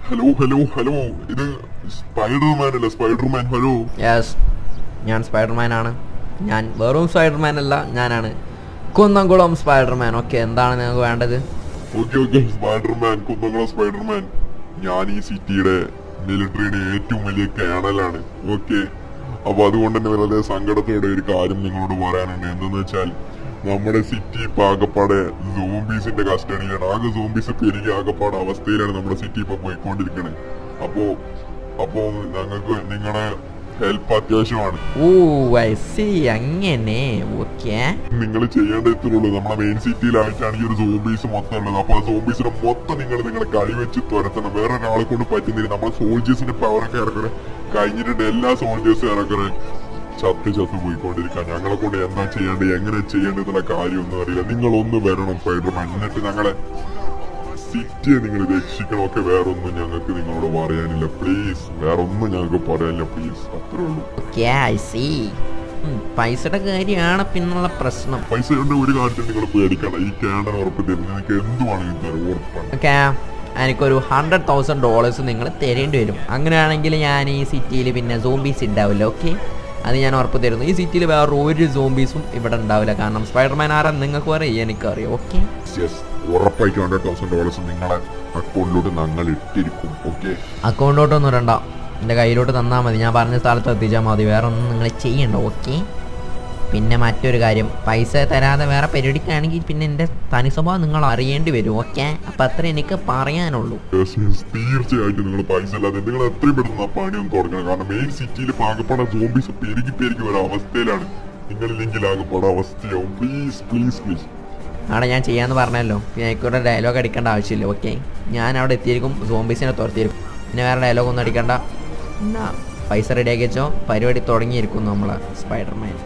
Hello hello hello ഇത് Spiderman അല്ല Spiderman hello yes ഞാൻ സ്പൈഡർമാൻ ആണ് ഞാൻ വെറും സ്പൈഡർമാൻ അല്ല ഞാനാണ് കുന്നംകുളം സ്പൈഡർമാൻ ഓക്കെ എന്താണ് നിങ്ങൾക്ക് വേണ്ടത് okay okay Spiderman Kunnamkulam Spiderman ഞാൻ ഈ സിറ്റിയുടെ മിലിറ്ററിയുടെ ഏറ്റവും വലിയ കേണലാണ് ഓക്കെ അപ്പൊ അതുകൊണ്ട് തന്നെ വളരെ സങ്കടത്തോടെ ഒരു കാര്യം നിങ്ങളോട് പറയാനുണ്ട് എന്തെന്ന് വെച്ചാൽ നമ്മുടെ സിറ്റി ഇപ്പൊ ആകപ്പാടെ സോംബീസിന്റെ കസ്റ്റഡിയിലാണ് ആകെ സോംബീസ് പെരുകി ആകപ്പാടെ അവസ്ഥയിലാണ് നമ്മുടെ സിറ്റി ഇപ്പൊ പോയിക്കൊണ്ടിരിക്കണേ അപ്പോ അപ്പോ ഞങ്ങൾക്ക് നിങ്ങളുടെ ഹെൽപ്പ് അത്യാവശ്യമാണ് ഓ ഐ സി അങ്ങനെ ഓക്കെ നിങ്ങൾ ചെയ്യേണ്ട ഇത്രയുള്ളൂ നമ്മുടെ മെയിൻ സിറ്റിയിലായിട്ടാണ് ഈ ഒരു സോംബീസ് മൊത്തം ഉള്ളത് അപ്പൊ ആ സോംബീസിനെ മൊത്തം നിങ്ങൾ നിങ്ങളെ കളി വെച്ച് തുരത്തണം വേറെ ഒരാളെ കൊണ്ട് പറ്റുന്നില്ല നമ്മുടെ സോൾജേഴ്സിന്റെ പവറൊക്കെ ഇറക്കണേ കഴിഞ്ഞിട്ടുണ്ട് എല്ലാ സോൾജേഴ്സും ഇറക്കണേ ചത്ത് ചത്ത് പോയിക്കൊണ്ടിരിക്കാൻ ഞങ്ങളെ കൊണ്ട് എന്താ ചെയ്യേണ്ടത് എങ്ങനെ ചെയ്യേണ്ടത് എന്നുള്ള കാര്യമൊന്നും അറിയില്ല നിങ്ങൾ ഒന്ന് വരണം സ്പൈഡർമാൻ എന്നിട്ട് ഞങ്ങളെ സിറ്റിയെ നിങ്ങൾ രക്ഷിക്കണം ഒക്കെ വേറെ ഒന്നും ഞങ്ങൾക്ക് നിങ്ങളോട് പറയാനില്ല പ്ലീസ് വേറെ ഒന്നും ഞങ്ങൾക്ക് പറയാനില്ല പ്ലീസ് അത്രേ ഉള്ളൂ ഓക്കെ ഐ സി പൈസയുടെ കാര്യമാണ് പിന്നുള്ള പ്രശ്നം പൈസ കൊണ്ട് ഒരു കാര്യത്തിൽ നിങ്ങൾ പേടിക്കണം ഈ ക്യാൻഡൻ ഉറപ്പ് തരും നിങ്ങൾക്ക് എന്തുവാണെങ്കിലും തരും ഉറപ്പാണ് ഓക്കെ എനിക്കൊരു ഹൺഡ്രഡ് തൗസൻഡ് ഡോളേഴ്സ് നിങ്ങൾ തരേണ്ടി വരും അങ്ങനെയാണെങ്കിൽ ഞാൻ ഈ സിറ്റിയിൽ പിന്നെ സോംബീസ് ഉണ്ടാവില്ല ഓക്കെ അത് ഞാൻ ഉറപ്പ് തരുന്നു ഈ സിറ്റിയിൽ വേറെ ഒരു സോംബീസും ഇവിടെ ഉണ്ടാവില്ല കാരണം സ്പൈഡർമാൻ ആരാ നിങ്ങൾക്ക് അറിയാം എനിക്കറിയാം ഓക്കെ യെസ് ഉറപ്പായിട്ടും ഹൺഡ്രഡ് തൗസൻഡ് ഡോളേഴ്സ് നിങ്ങളെ അക്കൗണ്ടിലോട്ട് ഞങ്ങൾ ഇട്ടിരിക്കും ഓക്കെ അക്കൗണ്ടിലോട്ടൊന്നും ഇടണ്ട എൻ്റെ കയ്യിലോട്ട് തന്നാൽ മതി ഞാൻ പറഞ്ഞ സ്ഥലത്ത് എത്തിച്ചാൽ മതി വേറെ ഒന്നും നിങ്ങൾ ചെയ്യണ്ട ഓക്കെ പിന്നെ മറ്റൊരു കാര്യം പൈസ തരാതെ വേറെ പരിപാടിക്കാണെങ്കിൽ പിന്നെ എൻ്റെ തനി സ്വഭാവം നിങ്ങൾ അറിയേണ്ടി വരും ഓക്കെ അപ്പം അത്ര എനിക്ക് പറയാനുള്ളൂ തീർച്ചയായിട്ടും നിങ്ങൾ പൈസ ഇല്ലാതെ നിങ്ങൾ എത്രയും പെട്ടെന്ന് ആ പണിയൊന്നും തുടങ്ങണം കാരണം മെയിൻ സിറ്റിയിൽ പാകപ്പാടെ സോംബീസ് പെരുകി പെരുകി ഒരു അവസ്ഥയിലാണ് നിങ്ങളില്ലെങ്കിൽ ആകപ്പാടെ അവസ്ഥയാവും പ്ലീസ് പ്ലീസ് പ്ലീസ് അവിടെ ഞാൻ ചെയ്യാന്ന് പറഞ്ഞല്ലോ പിന്നെ എനിക്കൂടെ ഡയലോഗ് അടിക്കേണ്ട ആവശ്യമില്ല ഓക്കെ ഞാൻ അവിടെ എത്തിയിരിക്കും സോംബീസിനെ തുരത്തിയിരിക്കും പിന്നെ വേറെ ഡയലോഗ് ഒന്നും അടിക്കണ്ട എന്നാ പൈസ റെഡിയാക്കി വെച്ചോ പരിപാടി തുടങ്ങിയിരിക്കും നമ്മളെ Spiderman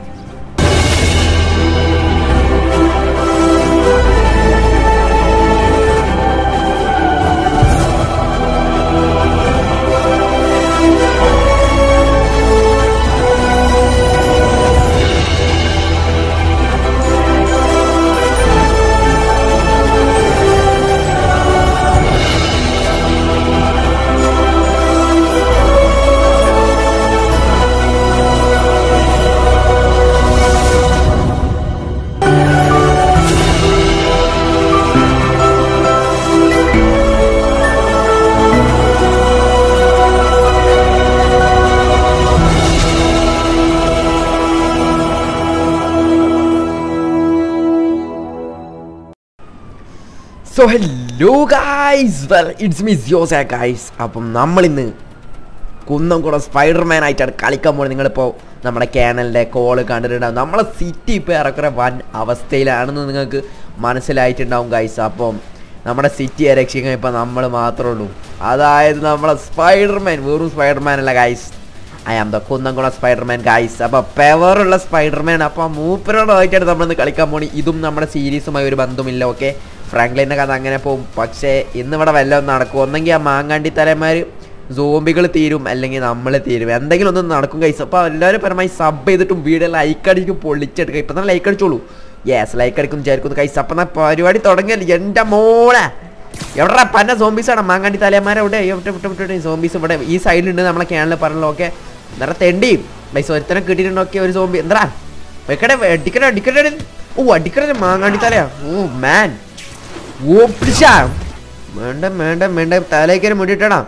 so hello guys well it's me ജിയോസ ഗൈസ് അപ്പം നമ്മളിന്ന് കുന്നംകുളം സ്പൈഡർമാൻ ആയിട്ടാണ് കളിക്കാൻ പോകുന്നത് നിങ്ങളിപ്പോൾ നമ്മുടെ ചാനലിൻ്റെ കോള് കണ്ടിട്ടുണ്ടാവും നമ്മളെ സിറ്റി ഇപ്പോൾ ഏറെക്കുറെ വൻ അവസ്ഥയിലാണെന്ന് നിങ്ങൾക്ക് മനസ്സിലായിട്ടുണ്ടാവും ഗൈസ് അപ്പം നമ്മുടെ സിറ്റിയെ രക്ഷിക്കാൻ ഇപ്പം നമ്മൾ മാത്രമേ ഉള്ളൂ അതായത് നമ്മളെ സ്പൈഡർമാൻ വെറും സ്പൈഡർമാൻ അല്ല guys I am the Kunnamkulam Spiderman guys അപ്പോൾ പെവറുള്ള സ്പൈഡർമാൻ അപ്പോൾ മൂപ്പരോടായിട്ടാണ് നമ്മളിന്ന് കളിക്കാൻ പോണി ഇതും നമ്മുടെ സീരീസുമായി ഒരു ബന്ധമില്ല ഓക്കെ ഫ്രാങ്ക്ലിൻ്റെ കഥ അങ്ങനെ പോകും പക്ഷേ ഇന്നിവിടെ വല്ലതും നടക്കും ഒന്നെങ്കിൽ ആ മാങ്ങാണ്ടി തലമാർ സോംബികൾ തീരും അല്ലെങ്കിൽ നമ്മൾ തീരും എന്തെങ്കിലും ഒന്നും നടക്കും കൈസ് അപ്പോൾ എല്ലാവരും പരമായി സബ് ചെയ്തിട്ടും വീഡിയോ ലൈക്ക് അടിക്കും പൊളിച്ചെടുക്കുക ഇപ്പം തന്നെ ലൈക്ക് അടിച്ചോളൂ യെസ് ലൈക്ക് അടിക്കും വിചാരിക്കുന്നു കൈസ് അപ്പം എന്നാൽ പരിപാടി തുടങ്ങിയല്ലേ എൻ്റെ മോളെ എവിടെ പന്ന സോംബീസാണ് മാങ്ങാണ്ടി തലയന്മാരെ ഇവിടെ എവിടെ വിട്ട് വിട്ടിട്ട് സോംബീസ് ഇവിടെ ഈ സൈഡിലുണ്ട് നമ്മളെ ക്യാനിൽ പറഞ്ഞല്ലോ ഓക്കെ നിറ തെണ്ടിയും പൈസ ഒരുത്തനെ കിട്ടിയിട്ടുണ്ടോക്കെ ഒരു സോംബി എന്താ വെക്കടെ അടിക്കടെ അടിക്കടെ ഓ അടിക്കടെ മാങ്ങാണ്ടി തലയാ ഓ മാൻ ഓ പിടിച്ചാ വേണ്ട വേണ്ട വേണ്ട തലേക്കൊരു മുടിയിട്ടടാ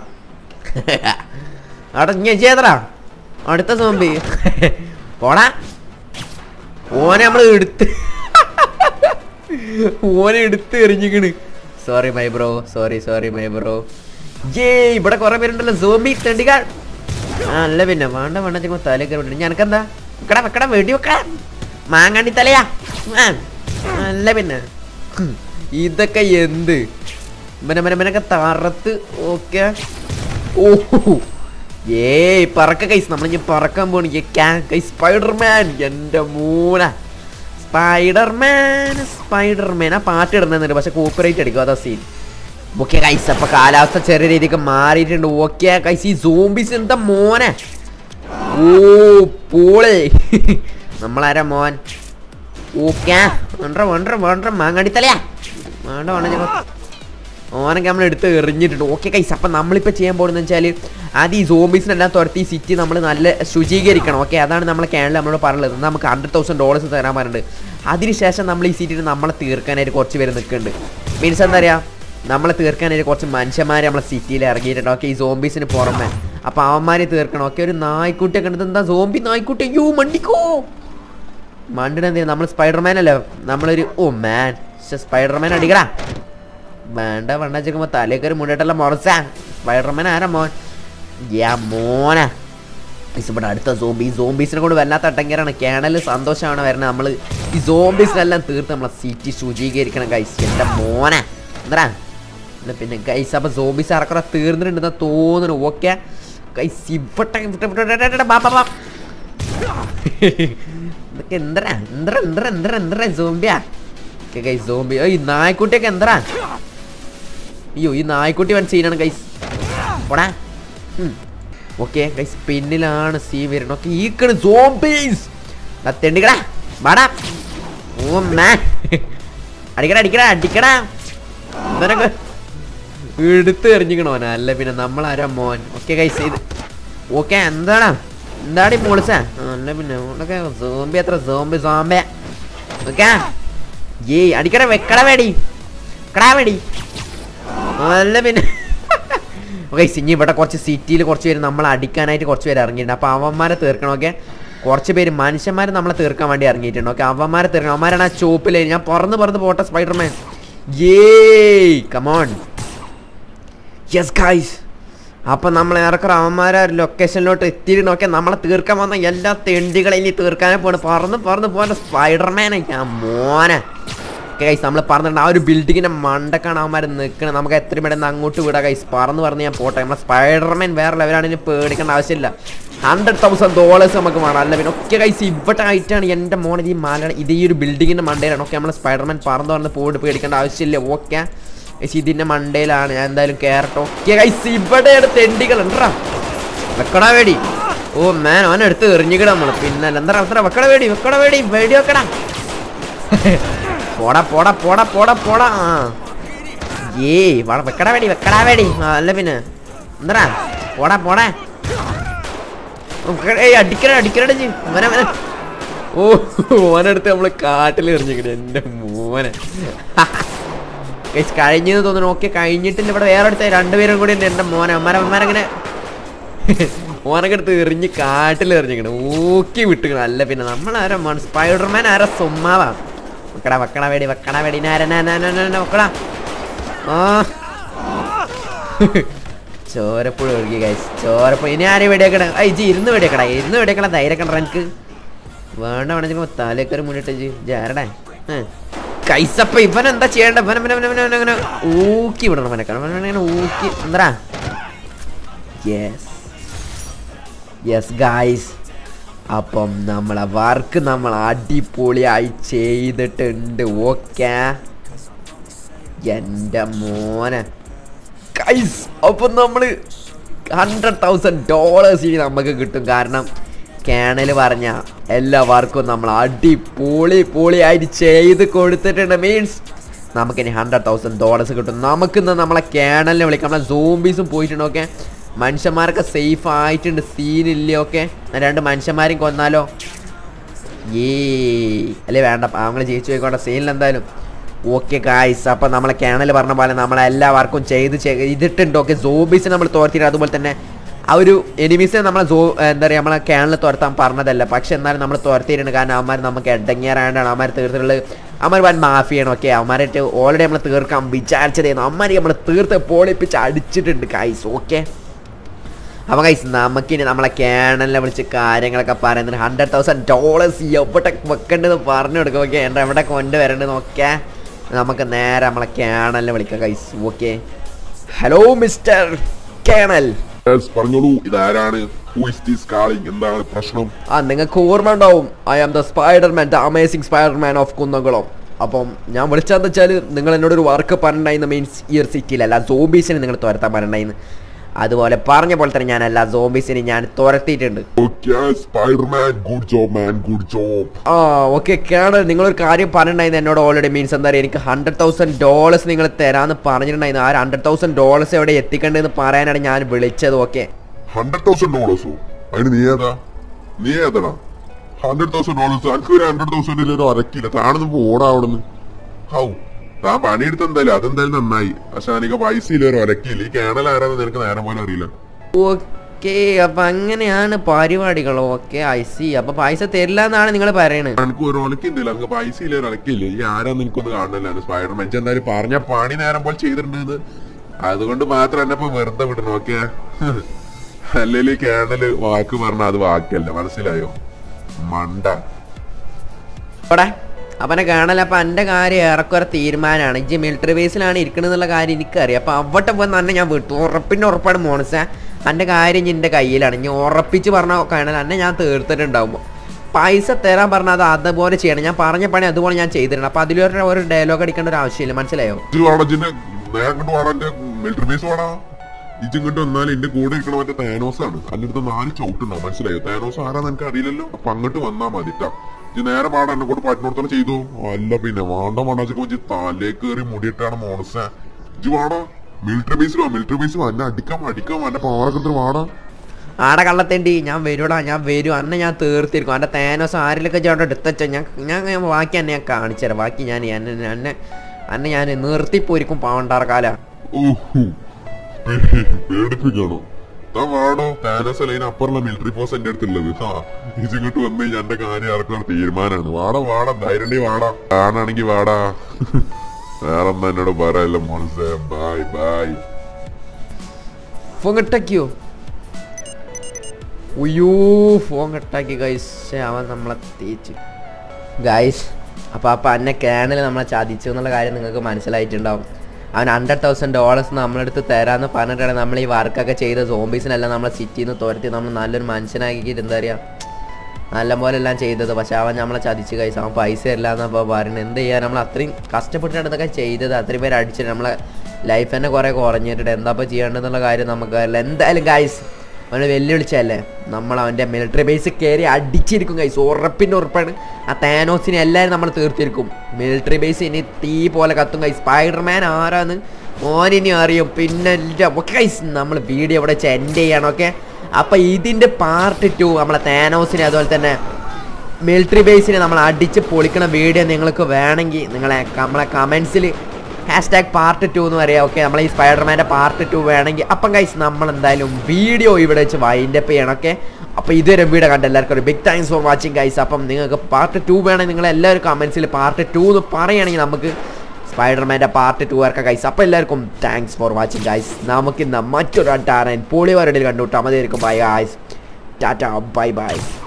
അവിടെ ഞാൻ ചെയ്തടാ അടുത്ത സോംബി പോടാ ഓനെ നമ്മൾ എടുത്ത് ഓനെ എടുത്ത് എറിഞ്ഞിക്കണ് sorry my bro sorry sorry my bro ജേ ഇവിടെ കുറെ പേരുണ്ടല്ലോ സോംബി തെണ്ടിക്കാൻ ആ അല്ല പിന്നെ വേണ്ട വേണ്ട ചുമ്മാ തലയൊക്കെ വിട്ടിട്ട് ഞാനക്കെന്താ വെക്കടാ വെക്കടാ വെടി വെക്കടാ മാങ്ങാണ്ടി തലയാ ആ, അല്ല പിന്നെ ഹും, ഇതൊക്കെ എന്ത് മന മന മനൊക്കെ തറത്ത് ഓക്കെ ഓ ഏയ് പറക്ക കൈസ് നമ്മൾ ഞാൻ പറക്കാൻ പോണു കൈ സ്പൈഡർമാൻ എൻ്റെ മൂല സ്പൈഡർമാൻ സ്പൈഡർമാൻ ആ പാട്ട് ഇടുന്നുണ്ട് പക്ഷെ കോപ്പറേറ്റ് അടിക്കും അതാ സീൻ ഓക്കെ കൈസ് അപ്പൊ കാലാവസ്ഥ ചെറിയ രീതിക്ക് മാറിയിട്ടുണ്ട് ഓക്കെ കൈസ് ഈ സോംബീസ് എന്താ മോനെ ഓ പോളെ നമ്മളാരാ മോൻ ഓക്കെ വേണ്ട വേണ്ട വേണ്ട മാങ്ങാടി തലയാ വേണ്ട വേണ്ട ഞങ്ങൾ ഓനൊക്കെ നമ്മൾ എടുത്ത് എറിഞ്ഞിട്ടുണ്ട് ഓക്കെ കൈസ് അപ്പം നമ്മളിപ്പോൾ ചെയ്യാൻ പോകുന്നത് വെച്ചാൽ ആദ്യം ഈ സോംബീസിനെല്ലാം തുരത്തി സിറ്റി നമ്മൾ നല്ല ശുചീകരിക്കണം ഓക്കെ അതാണ് നമ്മളെ ക്യാനിൽ നമ്മളോട് പറഞ്ഞത് നമുക്ക് ഹൺഡ്രഡ് തൗസൻഡ് ഡോളേഴ്സ് തരാൻ പറഞ്ഞിട്ടുണ്ട് അതിനുശേഷം നമ്മൾ ഈ സിറ്റിയിൽ നമ്മളെ തീർക്കാനായിട്ട് കുറച്ച് പേര് നിൽക്കുന്നുണ്ട് മീൻസ് എന്താ പറയുക നമ്മളെ തീർക്കാനായിട്ട് കുറച്ച് മനുഷ്യന്മാർ നമ്മളെ സിറ്റിയിൽ ഇറങ്ങിയിട്ടുണ്ട് ഓക്കെ ഈ സോംബീസിന് പുറമെ അപ്പോൾ അവന്മാരെ തീർക്കണം ഓക്കെ ഒരു നായ്ക്കുട്ടിയൊക്കെ കണ്ടത് എന്താ സോംബി നായ്ക്കുട്ടി യൂ മണ്ടിക്കോ മണ്ടിനെന്തിനാ നമ്മൾ സ്പൈഡർമാൻ അല്ലേ നമ്മളൊരു ഓ മാൻ സ്പൈഡർമാൻ അടിക്കടാ വേണ്ട വേണ്ട ചെക്കുമ്പോ തലേക്കൊരു മുന്നോട്ടല്ല മുറച്ച സ്പൈഡർമാൻ ആരാ മോൻ യാ മോനാ ഗയ്സ്, ഇവിടെ അടുത്ത സോംബി ഈ സോംബീസിനെ കൊണ്ട് വല്ലാത്ത അട്ടങ്കരാണ് കേണല് സന്തോഷമാണ് വരുന്നത് നമ്മൾ ഈ സോംബീസിനെല്ലാം തീർത്ത് നമ്മളെ സിറ്റി ശുചീകരിക്കണം ഗൈസ് എൻ്റെ മോനെ എന്താ എന്നാ പിന്നെ ഗൈസ് അപ്പൊ സോംബീസ് ഇറക്കുറ തീർന്നിട്ടുണ്ടെന്ന് തോന്നുന്നു ഓക്കെ ഗൈസ് ഇവിടെ ഇവിടെ ഇവിടെ ഇവിടെ ഇവിടെ ബാ ബാ ബാ ഇതൊക്കെ എന്തരാ എന്തര എന്തര എന്തര എന്തര സോംബിയാ ഗൈസ് സോംബി ഈ നായ്ക്കുട്ടിയൊക്കെ എന്തരാ അയ്യോ ഈ നായ്ക്കുട്ടി വൻ സീനാണ് ഗൈസ് പോടാ ഓക്കെ ഗൈസ് പിന്നിലാണ് സീ വരുന്നത് ഓക്കെ ഈക്കണ് സോംബീസ് തെണ്ടിക്കടാ വാടാ ഓ മാ അടിക്കടാ അടിക്കടാ അടിക്കടാ ഇവനൊക്കെ എടുത്ത് എറിഞ്ഞിക്കണോ അല്ല പിന്നെ നമ്മളാരാ മോൻ ഓക്കെ ഗൈസ് ഇത് ഓക്കെ എന്താടാ എന്താടി മോളിസ അല്ല പിന്നെ ഓക്കെ സോംബി എത്ര സോംബി സോംബി ഓക്കെ ഏയ് അടിക്കട വെക്കട വേടി കടാ വേടി അല്ല പിന്നെ ഓക്കെ ഇനി ഇവിടെ കുറച്ച് സിറ്റിയിൽ കുറച്ച് പേര് നമ്മളെ അടിക്കാനായിട്ട് കുറച്ച് പേര് ഇറങ്ങിയിട്ടുണ്ട് അപ്പോൾ അവന്മാരെ തീർക്കണം ഓക്കെ കുറച്ച് പേര് മനുഷ്യന്മാരെ നമ്മളെ തീർക്കാൻ വേണ്ടി ഇറങ്ങിയിട്ടുണ്ട് ഓക്കെ അവന്മാരെ തീർക്കണം അവന്മാരാണ് ആ ചോപ്പിൽ ഞാൻ പറന്ന് പറന്ന് പോട്ടെ സ്പൈഡർമാൻ ഏയ് കമോൺ യെസ് ഗൈസ് അപ്പം നമ്മൾ ഏറെക്കുറെ അവന്മാരെ ലൊക്കേഷനിലോട്ട് എത്തിയിട്ട് ഓക്കെ നമ്മളെ തീർക്കാൻ വന്ന എല്ലാ തെണ്ടികളെ ഇനി തീർക്കാനേ പോണ് പറന്ന് പറന്ന് പോകണ്ട സ്പൈഡർമാനെ ഞാൻ മോനെ ഗൈസ് നമ്മൾ പറഞ്ഞിട്ടുണ്ട് ആ ഒരു ബിൽഡിങ്ങിന്റെ മണ്ടക്കാണ് അവന്മാർ നിൽക്കുന്നത് നമുക്ക് എത്രയും പെട്ടെന്ന് അങ്ങോട്ട് വിടാം ഗൈസ് പറന്ന് പറഞ്ഞ് ഞാൻ പോട്ടെ നമ്മളെ സ്പൈഡർമാൻ വേറെ ലെവലാണെങ്കിൽ പേടിക്കേണ്ട ആവശ്യമില്ല ഹൺഡ്രഡ് തൗസൻഡ് ഡോളേഴ്സ് നമുക്ക് വേണം അല്ല പിന്നെ ഒക്കെ ഗൈസ് ഇവിടെ ആയിട്ടാണ് എൻ്റെ മോൻ ഈ മാല ഇത് ഈ ഒരു ബിൽഡിങ്ങിന്റെ മണ്ടയിലാണ് ഓക്കെ നമ്മളെ സ്പൈഡർമാൻ പറന്ന് പറഞ്ഞ് പോയിട്ട് പേടിക്കേണ്ട ആവശ്യമില്ല ഓക്കെ ഗൈസ് ഇതിന്റെ മണ്ടയിലാണ് ഞാൻ എന്തായാലും കയറട്ടെ ഓക്കെ ഗൈസ് ഇവിടെയാണ് തെണ്ടികൾ ഉണ്ടാ വെക്കടാ വേടി ഓ മാൻ അവൻ എടുത്ത് എറിഞ്ഞിക്കട നമ്മള് പിന്നെ എന്താ എന്താ വെക്കട വേടി വെക്കട വേടി വേടി വെക്കടാ പോടാ പോടാ പോടാ പോടാ പോടാ ആ. ഏയ് വാട വെക്കടാ വേടി വെക്കടാ വേടി ആ, അല്ല പിന്നെ എന്താ പോടാ പോടാ ഉക്ക- ഏയ് അടിക്കണ അടിക്കണ മോനെ മോനെ ഓ മോനെടുത്ത് നമ്മള് കാട്ടിൽ എറിഞ്ഞിക്കണേ എന്റെ മോനെ ഗൈസ് കഴിഞ്ഞെന്ന് തോന്നുന്നു ഓക്കെ കഴിഞ്ഞിട്ടില്ല ഇവിടെ വേറെ അടുത്ത രണ്ടുപേരും കൂടി ഉണ്ട് എൻ്റെ മോനെ അമ്മമാരെ അമ്മമാരങ്ങനെ ഓനൊക്കെ എടുത്ത് എറിഞ്ഞ് കാട്ടിൽ എറിഞ്ഞിക്കണം ഊക്കി വിട്ടുക്കണം അല്ല പിന്നെ നമ്മളാരാ മോൻ സ്പൈഡർമാൻ ആരാ സുമ്മാവാ വെക്കടാ വെക്കടാ വേടി വെക്കടാ വേടി വെക്കടാ ആ ചോരപ്പുഴ ഒഴുകി ഗൈസ് ചോരപ്പുഴ ഇനി ആരെയും വെടിയാക്കണ ഐ ജി ഇരുന്ന് വെടിയാക്കടാ ഇരുന്ന് വെടിയാക്കണ ധൈര്യക്കണ്ട എനിക്ക് വേണ്ട വേണമെങ്കിൽ തലേക്കൊരു മുന്നിട്ട് ജി ജാരടേ കൈസപ്പ ഇവൻ എന്താ ചെയ്യേണ്ട ഇവൻ ഇവൻ ഇവൻ ഇവൻ അങ്ങനെ ഊക്കി വിടണം ഇവനെ കാരണം ഇവൻ ഇങ്ങനെ ഊക്കി എന്താ യെസ് യെസ് ഗായ്സ് അപ്പം നമ്മളെ വർക്ക് നമ്മൾ അടിപൊളിയായി ചെയ്തിട്ടുണ്ട് ഓക്കെ എൻ്റെ മോനെ ഗൈസ് അപ്പം നമ്മൾ ഹൺഡ്രഡ് തൗസൻഡ് ഡോളേഴ്സ് ഇനി നമുക്ക് കിട്ടും കാരണം കാനൽ പറഞ്ഞ എല്ലാ വർക്കും നമ്മൾ അടിപൊളി പൊളിയായിട്ട് ചെയ്ത് കൊടുത്തിട്ടുണ്ട് മീൻസ് നമുക്കിനി ഹൺഡ്രഡ് തൗസൻഡ് ഡോളേഴ്സ് കിട്ടും നമുക്കിന്ന് നമ്മളെ കാനലിനെ വിളിക്കാം നമ്മളെ സോംബീസും പോയിട്ടുണ്ട് ഓക്കെ മനുഷ്യന്മാരൊക്കെ സേഫ് ആയിട്ടുണ്ട് സീനില്ല ഓക്കെ രണ്ട് മനുഷ്യന്മാരെയും കൊന്നാലോ ഏ അല്ലേ വേണ്ട നമ്മൾ ജയിച്ചു പോയിക്കോട്ടെ സീനിൽ എന്തായാലും ഓക്കെ ഗായ്സ് അപ്പം നമ്മളെ കാനൽ പറഞ്ഞ പോലെ നമ്മളെ എല്ലാ വർക്കും ചെയ്ത് ചെയ്തിട്ടുണ്ട് ഓക്കെ സോബീസിനെ നമ്മൾ തോർത്തിട്ട് അതുപോലെ തന്നെ ആ ഒരു എനിമീസിനെ നമ്മളെ സോ എന്താ പറയുക നമ്മളെ കാനൽ തുരത്താൻ പറഞ്ഞതല്ല പക്ഷെ എന്നാലും നമ്മൾ തുരത്തിയിട്ടുണ്ട് കാരണം അവന്മാർ നമുക്ക് എഡങ്ങിയാറാണ്ടാണ് അവന്മാർ തീർത്തിട്ടുള്ളത് അവന്മാർ വൻ മാഫിയാണ് ഓക്കെ അവന്മാരായിട്ട് ഓൾറെഡി നമ്മൾ തീർക്കാൻ വിചാരിച്ചതായിരുന്നു അവന്മാർ നമ്മൾ തീർത്ത് പൊളിപ്പിച്ച് അടിച്ചിട്ടുണ്ട് ഗായ്സ് ഓക്കെ അപ്പോൾ ഗൈസ് നമുക്കിനി നമ്മളെ കേണലിനെ വിളിച്ച് കാര്യങ്ങളൊക്കെ പറയുന്നത് ഹൺഡ്രഡ് തൗസൻഡ് ഡോളേഴ്സ് എവിടെ വെക്കേണ്ടത് പറഞ്ഞു കൊടുക്കും ഓക്കെ എൻ്റെ എവിടെ കൊണ്ടുവരേണ്ടത് നോക്കിയാൽ നമുക്ക് നേരെ നമ്മളെ കേണലിനെ വിളിക്കാം guys okay hello mister colonel Yes, പറഞ്ഞോളൂ ഇതാരാണ് ഹു ഇസ് ദിസ് കാളിംഗ് എന്താണ് പ്രശ്നം ആ നിങ്ങൾക്ക് ഓർമ്മ ഉണ്ടാവും I am the Spiderman the amazing Spiderman of Kunnamkulam അപ്പം ഞാൻ വിളിച്ചതെന്ന് വെച്ചാൽ നിങ്ങൾ എന്നോട് ഒരു വർക്ക് പറഞ്ഞിട്ടുണ്ടായിരുന്നു മീൻസ് ഈ ഒരു സിറ്റിയിലല്ല സോബീസിനെ നിങ്ങൾ തുരത്താൻ പറഞ്ഞിട്ടുണ്ടായിരുന്നു അതുപോലെ പറഞ്ഞ പോലെ തന്നെ ഞാൻ എല്ലാ സോംബീസിനെയും ഞാൻ തുരത്തിയിട്ടുണ്ട് okay Spiderman good job man good job ആ ഓക്കെ കേണൽ നിങ്ങളൊരു കാര്യം പറഞ്ഞിട്ടുണ്ടായിരുന്നു എന്നോട് ഓൾറെഡി മീൻസ് എന്താ പറയുക എനിക്ക് ഹൺഡ്രഡ് തൗസൻഡ് ഡോളേഴ്സ് നിങ്ങൾ തരാമെന്ന് പറഞ്ഞിട്ടുണ്ടായിരുന്നു ആ ഹൺഡ്രഡ് തൗസൻഡ് ഡോളേഴ്സ് എവിടെ എത്തിക്കേണ്ടതെന്ന് പറയാനാണ് ഞാൻ വിളിച്ചത് ഓക്കെ ഹൺഡ്രഡ് തൗസൻഡ് ഡോളേഴ്സോ അതിന് നീ ഏതാ നീ ഏതാടാ ഹൺഡ്രഡ് തൗസൻഡ് ഡോളേഴ്സ് എനിക്ക് ഒരു ഹൺഡ്രഡ് തൗസൻഡിൽ ഒരു അരക്കില്ല താണെന്ന് ഓടാ അവിടുന്ന് ഹൗ താൻ പണിയെടുത്ത് എന്തായാലും അതെന്തായാലും നന്നായി പക്ഷെ എനിക്ക് പൈസ ഇല്ല ഒരു ഒരക്കില്ല ഈ കേണൽ ആരാന്ന് നിനക്ക് നേരം പോലെ അറിയില്ല ഓക്കെ അപ്പൊ അങ്ങനെയാണ് പരിപാടികൾ ഓക്കെ ഐ സി അപ്പൊ പൈസ തരില്ല എന്നാണ് നിങ്ങൾ പറയണത് എനിക്ക് ഒരു ഒലക്കില്ല എനിക്ക് പൈസ ഇല്ല ഒരു ഒലക്കില്ല ഈ ആരാന്ന് എനിക്കൊന്ന് കാണണല്ലോ സ്പൈഡർമാൻ ഇജ്ജ് എന്തായാലും പറഞ്ഞ പണി നേരം പോലെ ചെയ്തിട്ടുണ്ട് അതുകൊണ്ട് മാത്രം എന്നെ ഇപ്പൊ വെറുതെ വിടണം ഓക്കെ അല്ലെങ്കിൽ ഈ കേണല് വാക്ക് പറഞ്ഞ അത് വാക്കല്ല മനസ്സിലായോ മണ്ട ഇവിടെ അവനെ കാണല അപ്പൊ എന്റെ കാര്യം ഏറെക്കുറെ തീരുമാനമാണ് ഇജ്ജ് മിലിറ്ററി ബേസിലാണ് ഇരിക്കണെന്നുള്ള കാര്യം എനിക്കറിയാം അപ്പൊ അവിടെ പോയി തന്നെ ഞാൻ വിട്ടു ഉറപ്പിന്റെ ഉറപ്പാണ് മോണസ എന്റെ കാര്യം ഇനി എന്റെ കയ്യിലാണ് ഞാൻ ഉറപ്പിച്ച് പറഞ്ഞ കാണൽ എന്നെ ഞാൻ തീർത്തിട്ടുണ്ടാവുമ്പോൾ പൈസ തരാൻ പറഞ്ഞാൽ അത് അതുപോലെ ചെയ്യണം ഞാൻ പറഞ്ഞ പണി അതുപോലെ ഞാൻ ചെയ്തിട്ടുണ്ട് അപ്പൊ അതിലൊരു ഒരു ഡയലോഗ് അടിക്കേണ്ട ഒരു ആവശ്യമില്ല മനസ്സിലായോ ഇജ്ജ് വാടാ ഇജ്ജിന്റെ നേരെ അങ്ങോട്ട് വാടാ എന്റെ മിലിറ്ററി ബേസ് വാടാ ഇജ്ജ് ഇങ്ങോട്ട് വന്നാൽ എന്റെ കൂടെ ഇരിക്കണ മറ്റേ താനോസ് ആണ് അതിനടുത്ത് നാല് ചവിട്ടുണ്ടാവും മനസ്സിലായോ താനോസ് ആരാന്ന് എനിക്ക് അറിയില്ലല്ലോ അപ്പൊ അങ്ങോട്ട് വന്നാ മതി ട്ടാ. ഇജ്ജ് നേരെ പാടാ എന്നെ കൂടെ പറ്റിനോടത്തോളം ചെയ്തു അല്ല പിന്നെ വാണ്ട മണ്ണാച്ചൊക്കെ ഇജ്ജ് തലേ കയറി മുടിയിട്ടാണ് മോണസ ഇജ്ജ് വാടാ മിലിറ്ററി ബേസിൽ വാ മിലിറ്ററി ബേസിൽ വാ എന്നെ അടിക്കാം അടിക്കാം എന്റെ പവറൊക്കെ വാടാ ആടെ കള്ളത്തേണ്ടി ഞാൻ വരുടാ ഞാൻ വരും അന്നെ ഞാൻ തീർത്തിരിക്കും എൻ്റെ തേനോസ് ആരിലൊക്കെ ചേട്ടൻ എടുത്തച്ച ഞാൻ ഞാൻ ഞാൻ ബാക്കി എന്നെ ഞാൻ കാണിച്ചു തരാം ബാക്കി ഞാൻ എന്നെ എന്നെ അന്നെ ഞാൻ നിർത്തിപ്പോയിരിക്കും പാവണ്ടാർക്കാല ഓഹോ പേ- പേടിപ്പിക്കണോ താ വാടോ താനസ് അല്ല അപ്പുറമുള്ള മിലിറ്ററി പോസ്റ്റ് എന്റെ അടുത്തുള്ളത് ആ ഇത് ഇങ്ങോട്ട് വന്നു കഴിഞ്ഞാൽ എന്റെ കാര്യം ആർക്കും തീരുമാനമാണ് വാടാ വാടാ ധൈര്യം വാടാ ആണാണെങ്കി വാടാ വേറെന്താ എന്നോട് പറയല്ല മോൾസേ ബായ് ബായ് ഫോൺ കട്ടാക്കിയോ ഉയ്യോ ഫോൺ കട്ടാക്കി ഗൈസ് അവൻ നമ്മളെ തേച്ച് ഗൈസ് അപ്പോൾ അപ്പോൾ അന്നെ ക്യാനിൽ നമ്മളെ ചതിച്ചു എന്നുള്ള കാര്യം നിങ്ങൾക്ക് മനസ്സിലായിട്ടുണ്ടാവും അവൻ ഹൺഡ്രഡ് തൗസൻഡ് ഡോളേഴ്സ് നമ്മളെടുത്ത് തരാമെന്ന് പറഞ്ഞിട്ടാണ് നമ്മൾ ഈ വർക്കൊക്കെ ചെയ്ത സോംബീസിനെല്ലാം നമ്മളെ സിറ്റിയിൽ നിന്ന് തുരത്തി നമ്മൾ നല്ലൊരു മനുഷ്യനാക്കിയിട്ട് എന്താ പറയുക നല്ല പോലെ എല്ലാം ചെയ്തത് പക്ഷെ അവൻ നമ്മളെ ചതിച്ച് കൈസ് അവൻ പൈസ ഇല്ല എന്നപ്പോൾ പറയുന്നത് എന്ത് ചെയ്യാൻ നമ്മൾ അത്രയും കഷ്ടപ്പെട്ടിട്ടാണ് ഇതൊക്കെ ചെയ്തത് അത്രയും പേര് അടിച്ചിട്ട് നമ്മളെ ലൈഫ് തന്നെ കുറേ കുറഞ്ഞിട്ട് എന്താ ഇപ്പോൾ ചെയ്യേണ്ടതെന്നുള്ള കാര്യം നമുക്ക് അറിയില്ല എന്തായാലും ഗൈസ് അവനെ വെല്ലുവിളിച്ചല്ലേ നമ്മൾ അവൻ്റെ മിലിറ്ററി ബേസ് കയറി അടിച്ചിരിക്കും കൈസ് ഉറപ്പിൻ്റെ ഉറപ്പാണ് ആ താനോസിനെ എല്ലാവരും നമ്മൾ തീർത്തിരിക്കും മിലിറ്ററി ബേസ് ഇനി തീ പോലെ കത്തും കൈസ് സ്പൈഡർമാൻ ആരാന്ന് ഓനിനി അറിയും പിന്നെ ഒക്കെ കൈസ് നമ്മൾ വീഡിയോ ഇവിടെ വെച്ച് എൻഡ് ചെയ്യണം ഓക്കെ അപ്പൊ ഇതിന്റെ പാർട്ട് ടു നമ്മളെ താനോസിനെ അതുപോലെ തന്നെ മിലിറ്ററി ബേസിനെ നമ്മൾ അടിച്ച് പൊളിക്കണ വീഡിയോ നിങ്ങൾക്ക് വേണമെങ്കിൽ നിങ്ങളെ നമ്മളെ കമൻസിൽ ഹാഷ്ടാഗ് പാർട്ട് ടു എന്ന് പറയാം ഓക്കെ നമ്മളെ ഈ സ്പൈഡർമാൻ്റെ പാർട്ട് ടു വേണമെങ്കിൽ അപ്പം കൈസ് നമ്മൾ എന്തായാലും വീഡിയോ ഇവിടെ വെച്ച് വൈൻഡപ്പ് ചെയ്യണം ഓക്കെ അപ്പോൾ ഇതുവരെ വീഡിയോ കണ്ട എല്ലാവർക്കും ഒരു big thanks for watching guys അപ്പം നിങ്ങൾക്ക് പാർട്ട് ടു വേണമെങ്കിൽ നിങ്ങൾ എല്ലാവരും കമൻസിൽ പാർട്ട് ടു എന്ന് പറയുകയാണെങ്കിൽ നമുക്ക് സ്പൈഡർമാൻ്റെ പാർട്ട് ടു ഇറക്കാം ഗൈസ് അപ്പോൾ എല്ലാവർക്കും താങ്ക്സ് ഫോർ വാച്ചിങ് ഗൈസ് നമുക്ക് ഇന്ന് മറ്റൊരു അട്ടാറൻ പൊളിവരടിൽ കണ്ടുവിട്ടാൽ മതിയായിരിക്കും ബൈ ഗൈസ് ടാറ്റ ബൈ ബൈ